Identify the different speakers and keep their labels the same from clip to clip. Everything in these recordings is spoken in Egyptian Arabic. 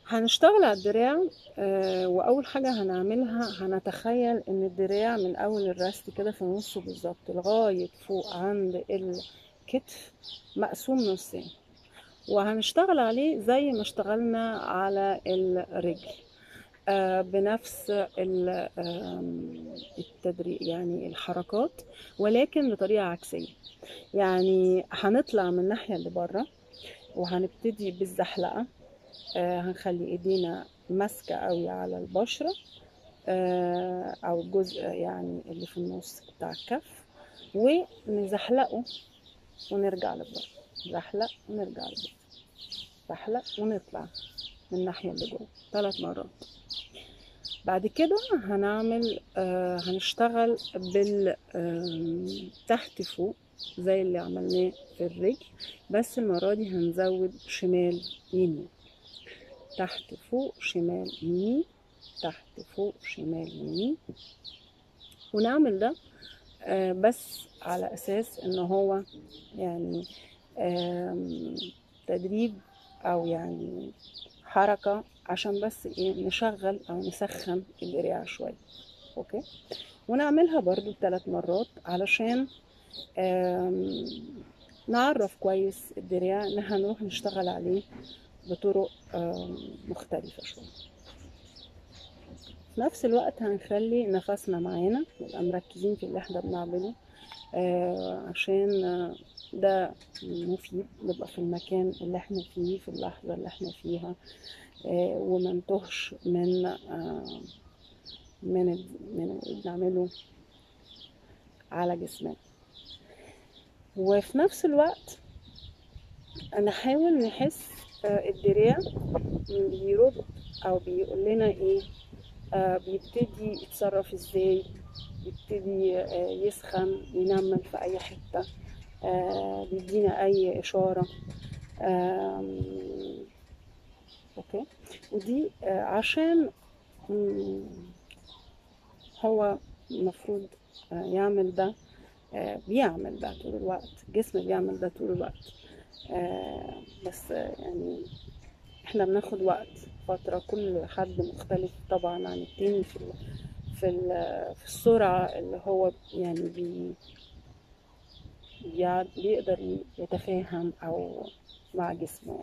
Speaker 1: هنشتغل على الدراع آه، واول حاجه هنعملها هنتخيل ان الدراع من اول الرست كده في نصه بالظبط لغايه فوق عند الكتف مقسوم نصين وهنشتغل عليه زي ما اشتغلنا على الرجل آه، بنفس ال- آم، التدريب يعني الحركات ولكن بطريقه عكسيه يعني هنطلع من الناحيه اللي بره وهنبتدي بالزحلقه آه، هنخلي ايدينا ماسكة قوي على البشرة آه، او الجزء يعني اللي في النص بتاع الكف ونزحلقه ونرجع لبره زحلق ونرجع لبره زحلق ونطلع من الناحية اللي جوه ثلاث مرات بعد كده هنعمل آه هنشتغل بال آم، تحت فوق زي اللي عملناه في الرجل بس المرة دي هنزود شمال يمين تحت فوق شمال يمين تحت فوق شمال يمين ونعمل ده آه، بس على اساس ان هو يعني آم، تدريب او يعني حركة عشان بس ايه نشغل او نسخن الدراع شوية اوكي ونعملها برضو ثلاث مرات علشان آم، نعرف كويس الدراع ان هنروح نشتغل عليه بطرق آم، مختلفة شوية في نفس الوقت هنخلي نفسنا معانا نبقى مركزين في اللي احنا بنعمله آه، عشان آه، ده مفيد نبقى في المكان اللي احنا فيه في اللحظة اللي احنا فيها آه، وما نتوهش من آه، من ال- من اللي بنعمله على جسمنا وفي نفس الوقت نحاول نحس آه، الدراع بيرد او بيقول لنا ايه آه، بيبتدي يتصرف ازاي بيبتدي آه، يسخن ينمل في اي حتة آه، بيدينا اي اشارة آم، اوكي ودي آه، عشان مم، هو المفروض آه، يعمل ده آه، بيعمل ده طول الوقت الجسم بيعمل ده طول الوقت آه، بس آه، يعني احنا بناخد وقت فترة كل حد مختلف طبعا عن التاني في ال في ال في السرعة اللي هو يعني بي بيع- بيقدر يتفاهم أو مع جسمه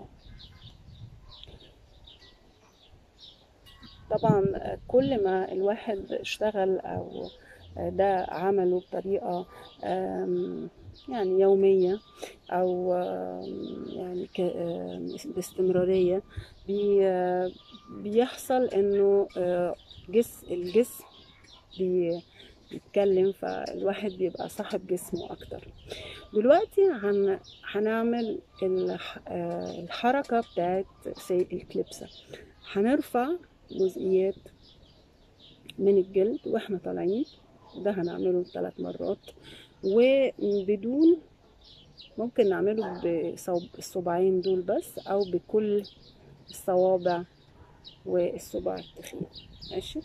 Speaker 1: طبعا كل ما الواحد اشتغل أو ده عمله بطريقة آم، يعني يومية أو آم، يعني ك- آم، باستمرارية بي آه، بيحصل إنه آه، جس الجسم بي- بيتكلم فالواحد بيبقى صاحب جسمه أكتر دلوقتي هن... هنعمل الح... آه، الحركة بتاعت سي الكليبسة هنرفع جزئيات من الجلد واحنا طالعين ده هنعمله ثلاث مرات وبدون ممكن نعمله بالصباعين دول بس او بكل الصوابع والصباع التخين ماشي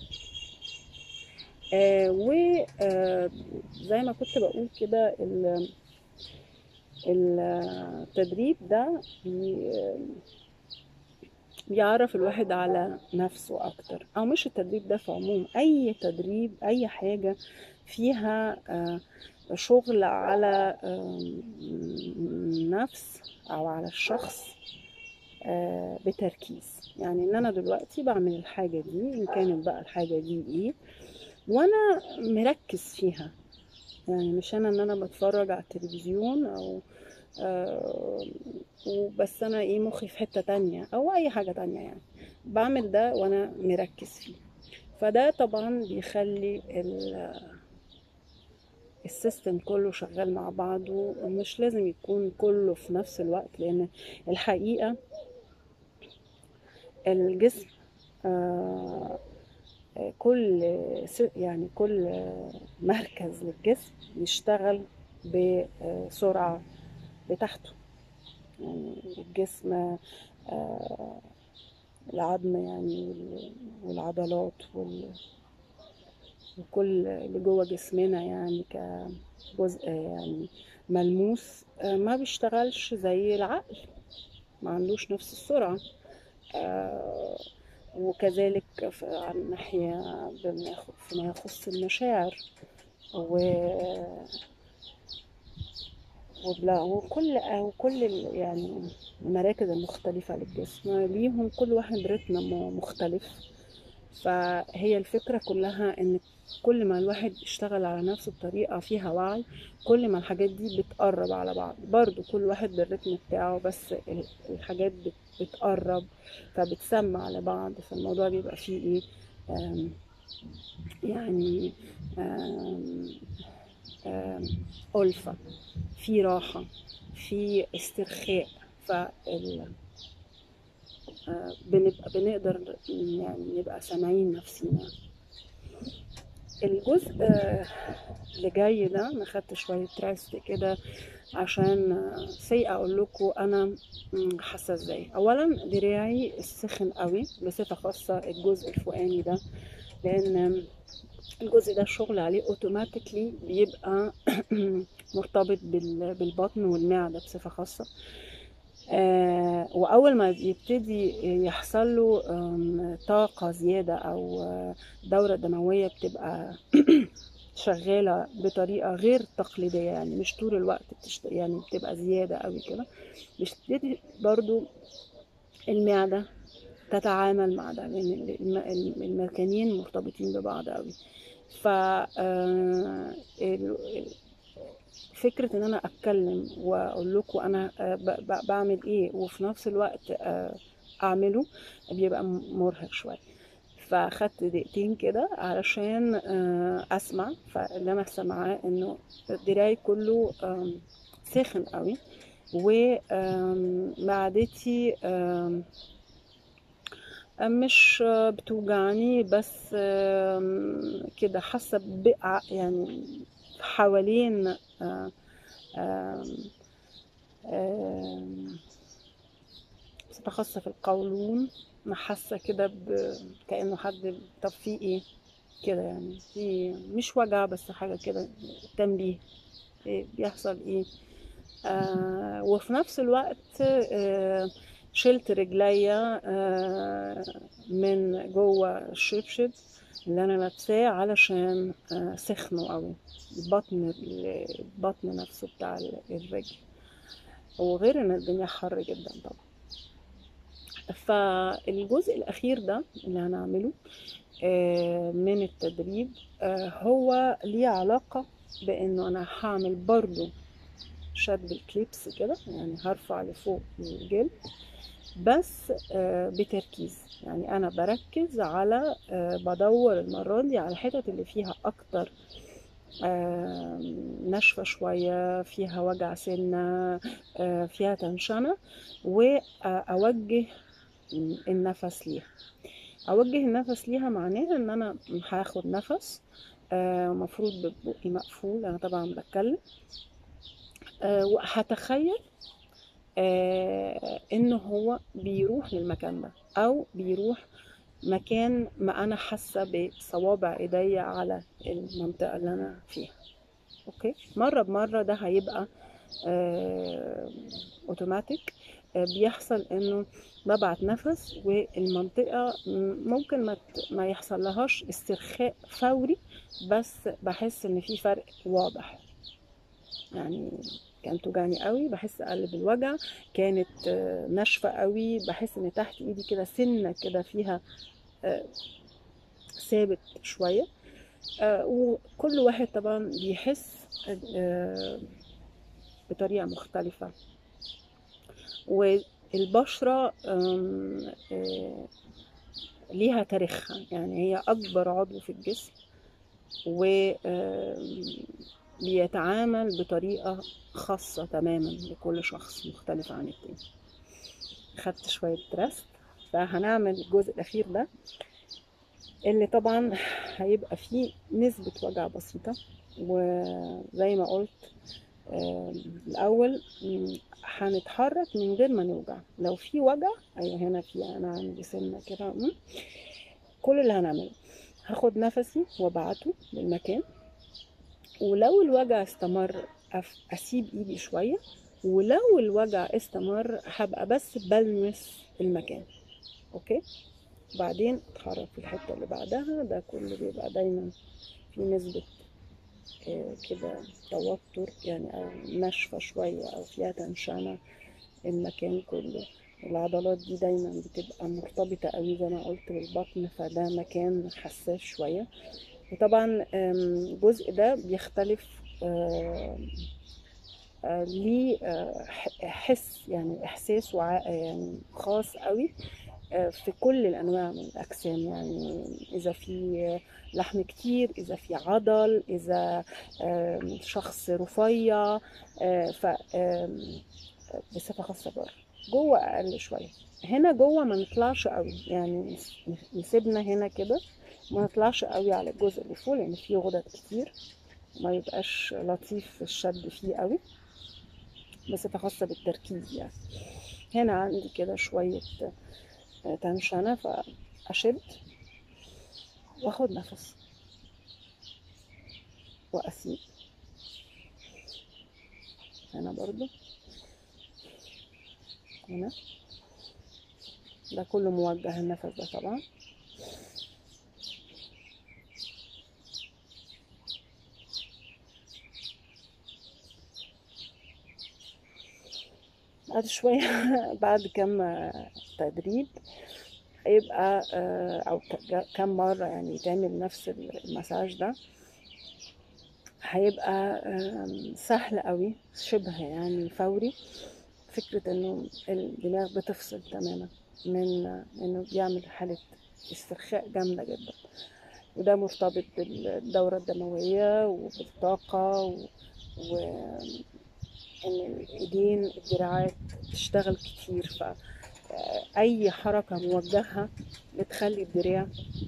Speaker 1: آه وزي ما كنت بقول كده ال- التدريب ده بي- بيعرف الواحد على نفسه اكتر او مش التدريب ده في عموم اي تدريب اي حاجة فيها آه، شغل على آم، نفس او على الشخص آه، بتركيز يعني ان انا دلوقتي بعمل الحاجة دي ان كانت بقى الحاجة دي ايه وانا مركز فيها يعني مش انا ان انا بتفرج على التلفزيون او آه وبس انا ايه مخي في حتة تانية او اي حاجة تانية يعني بعمل ده وانا مركز فيه فده طبعا بيخلي ال- السيستم كله شغال مع بعضه ومش لازم يكون كله في نفس الوقت لان الحقيقة الجسم آه كل س- يعني كل مركز للجسم يشتغل بسرعة بتاعته يعني الجسم آه، العظم يعني وال- والعضلات وال- وكل اللي جوه جسمنا يعني كجزء يعني ملموس آه، ما بيشتغلش زي العقل ما عندوش نفس السرعة آه، وكذلك ف- على الناحية بما يخ- فيما يخص المشاعر و وبلا وكل وكل ال- يعني المراكز المختلفة للجسم ليهم كل واحد رتم م- مختلف فهي الفكرة كلها ان كل ما الواحد يشتغل على نفسه بطريقة فيها وعي كل ما الحاجات دي بتقرب على بعض برضو كل واحد بالرتم بتاعه بس ال- الحاجات بت- بتقرب فبتسمع لبعض فالموضوع بيبقى فيه ايه آم، يعني آم، آم، ألفة في راحة في استرخاء فال آه، بنبقى بنقدر يعني نبقى سامعين نفسينا الجزء آه، اللي جاي ده انا خدت شويه ريست كده عشان آه، سي اقول لكم انا مم، حاسه ازاي اولا دراعي سخن قوي بصفه خاصه الجزء الفوقاني ده لان الجزء ده الشغل عليه اوتوماتيكلي بيبقى مرتبط بال- بالبطن والمعده بصفه خاصه آه، واول ما بيبتدي يحصل له آم، طاقه زياده او آه، دوره دمويه بتبقى شغاله بطريقه غير تقليديه يعني مش طول الوقت بتشت... يعني بتبقى زياده قوي كده بتبتدي برضو المعده تتعامل مع ده لان الم- الم- المكانين مرتبطين ببعض قوي ف آه، ال- ال- فكرة ان انا اتكلم واقول لكم انا آه، ب- ب- بعمل ايه وفي نفس الوقت آه، اعمله بيبقى م- مرهق شوية فاخدت دقيقتين كده علشان آه، اسمع فاللي انا سامعاه انه دراعي كله آم، ساخن قوي ومعدتي مش آه، بتوجعني بس آم، كده حاسة بقع يعني حوالين آه، آم، آم، بصفة خاصة في القولون أنا حاسة كده ب... كأنه حد طب في ايه كده يعني في مش وجع بس حاجة كده تنبيه إيه بيحصل ايه آه وفي نفس الوقت آه شلت رجليا آه من جوه الشبشب اللي انا لابساه علشان آه سخنوا قوي البطن البطن نفسه بتاع الرجل وغير ان الدنيا حر جدا طبعا فالجزء الاخير ده اللي هنعمله آه، من التدريب آه، هو ليه علاقة بانه انا هعمل برضو شد الكليبس كده يعني هرفع لفوق الجلد بس آه، بتركيز يعني انا بركز على آه، بدور المرة دي على الحتت اللي فيها اكتر آه، ناشفة شوية فيها وجع سنة آه، فيها تنشنة وأوجه النفس ليها أوجه النفس ليها معناها إن أنا هاخد نفس آه، مفروض ببقي مقفول أنا طبعا بتكلم آه، وهتخيل آه، إن هو بيروح للمكان ده أو بيروح مكان ما أنا حاسة بصوابع إيديا على المنطقة اللي أنا فيها أوكي مرة بمرة ده هيبقى آه، أوتوماتيك آه، بيحصل إنه ببعت نفس والمنطقة م- ممكن ما ت- ما يحصل لهاش استرخاء فوري بس بحس إن في فرق واضح يعني كانت توجعني قوي بحس اقلب الوجع كانت آه، ناشفه قوي بحس ان تحت ايدي كده سنه كده فيها آه، ثابت شويه آه، وكل واحد طبعا بيحس آه، بطريقه مختلفه والبشره آم، آه، ليها تاريخها يعني هي اكبر عضو في الجسم و آم، بيتعامل بطريقة خاصة تماما لكل شخص مختلف عن التاني خدت شوية رست فهنعمل الجزء الأخير ده اللي طبعا هيبقى فيه نسبة وجع بسيطة وزي ما قلت آم، الأول م، هنتحرك من غير ما نوجع لو في وجع أيوة هنا في أنا عندي سنة كده م، كل اللي هنعمله هاخد نفسي وابعته للمكان ولو الوجع استمر أف- اسيب ايدي شويه ولو الوجع استمر هبقى بس بلمس المكان اوكي وبعدين اتحرك في الحتة اللي بعدها ده كله بيبقى دايما في نسبة آه، كده توتر يعني أو ناشفة شوية أو فيها تنشنة المكان كله العضلات دي دايما بتبقى مرتبطة قوي زي ما قلت بالبطن فده مكان حساس شوية وطبعا آم، الجزء ده بيختلف آم، آه، ليه آه، ح- حس يعني احساس وع- يعني خاص قوي آه، في كل الانواع من الاجسام يعني اذا في لحم كتير اذا في عضل اذا آم، شخص رفيع آه، ف آم، بصفه خاصه بره جوه اقل شويه هنا جوه ما نطلعش قوي يعني نس- نسيبنا هنا كده ما نطلعش قوي على الجزء اللي فوق لان فيه غدد كتير ما يبقاش لطيف الشد فيه قوي بصفة خاصة بالتركيز يعني هنا عندي كده شوية آه، تنشنة فأشد وأخد نفس وأسيب هنا برضو هنا ده كله موجه النفس ده طبعا بعد شوية بعد كم تدريب هيبقى آه، أو ك- كم مرة يعني يتعمل نفس المساج ده هيبقى آم، سهل قوي شبه يعني فوري فكرة انه الدماغ بتفصل تماما من انه بيعمل حالة استرخاء جامدة جدا وده مرتبط بالدورة الدموية وبالطاقة و... و... ان الايدين الدراعات تشتغل كتير فأي حركة موجهة بتخلي الدراع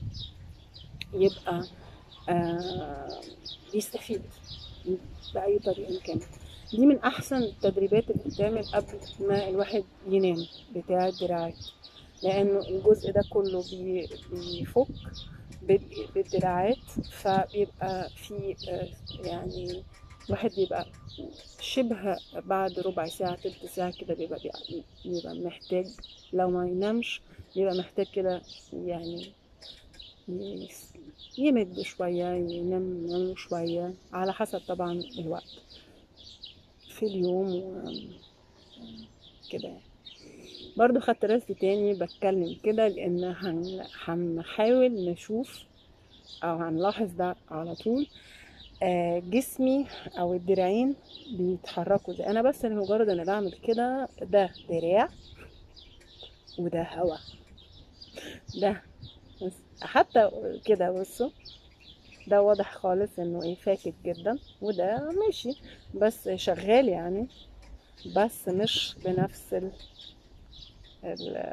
Speaker 1: يبقى آه، بيستفيد بأي طريقة كانت دي من أحسن التدريبات اللي بتتعمل قبل ما الواحد ينام بتاع الدراعات لأنه الجزء ده كله بي- بيفك بال- بالدراعات فبيبقى في آه، يعني الواحد بيبقى شبه بعد ربع ساعة تلت ساعة كده بيبقى بيبقى محتاج لو ما ينامش بيبقى محتاج كده يعني يس- يمد شوية ينام ينام شوية على حسب طبعا الوقت في اليوم وكده يعني برضو خدت ريست تاني بتكلم كده لان هن- هنحاول نشوف او هنلاحظ ده على طول آه، جسمي او الدراعين بيتحركوا زي انا بس لمجرد ان بعمل كده ده دراع وده هوا ده بس حتى كده بصوا ده واضح خالص انه ايه فاكك جدا وده ماشي بس شغال يعني بس مش بنفس ال ال-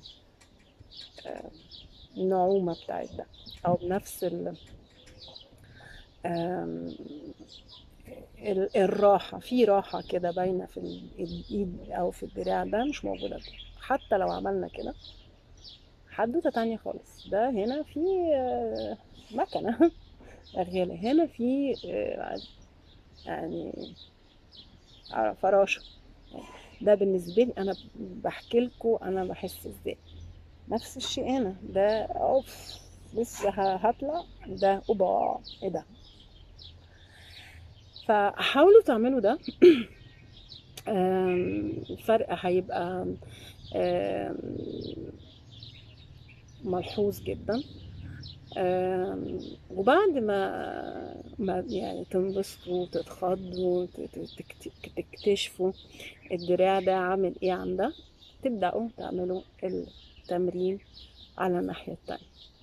Speaker 1: النعومة بتاعت ده او بنفس ال آم، ال- الراحة في راحة كده باينة في ال- الإيد أو في الدراع ده مش موجودة ده. حتى لو عملنا كده حدوتة تانية خالص ده هنا في آه، مكنة شغالة هنا في آه، يعني آه، فراشة ده بالنسبة لي أنا بحكي لكم أنا بحس إزاي نفس الشيء هنا ده أوف لسه ه- هطلع ده أوبا إيه ده فحاولوا تعملوا ده آم، الفرق هيبقى آم، ملحوظ جدا آم، وبعد ما ما يعني تنبسطوا وتتخضوا وت- تكت- تكتشفوا الدراع ده عامل ايه عن ده تبدأوا تعملوا التمرين على الناحية التانية